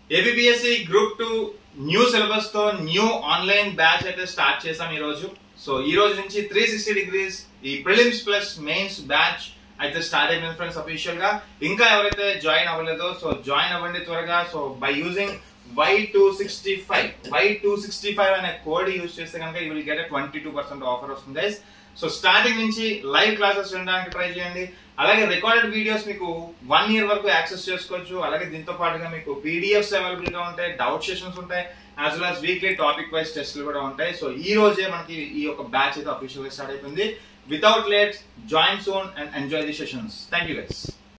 ABPSC group two new syllabus తో new online batch అయితే start చేసాం ఈ రోజు సో ఈ రోజు నుంచి త్రీ సిక్స్టీ డిగ్రీస్ ఈ ప్రిలిమ్స్ ప్లస్ మెయిన్స్ బ్యాచ్ అయితే స్టార్ట్ అయిపోయింది ఫ్రెండ్స్ అఫీషియల్ గా ఇంకా ఎవరైతే జాయిన్ అవ్వలేదో సో జాయిన్ అవ్వండి త్వరగా so by using Y two sixty five Y two sixty five అనే కోడ్ యూజ్ చేస్తే కనుక you will get twenty two percent offer వస్తుంది గైస్ సో స్టార్టింగ్ నుంచి లైవ్ క్లాసెస్ వినడానికి ట్రై చేయండి అలాగే రికార్డెడ్ వీడియోస్ మీకు వన్ ఇయర్ వరకు యాక్సెస్ చేసుకోవచ్చు అలాగే దీంతో పాటుగా మీకు పీడిఎఫ్స్ అవైలబుల్ గా ఉంటాయి డౌట్ సెషన్స్ ఉంటాయి as well as weekly topic wise టెస్ట్లు కూడా ఉంటాయి సో ఈ రోజే మనకి ఈ యొక్క బ్యాచ్ అయితే అఫీషియల్ గా స్టార్ట్ అయిపోయింది without late join soon and enjoy the sessions thank you guys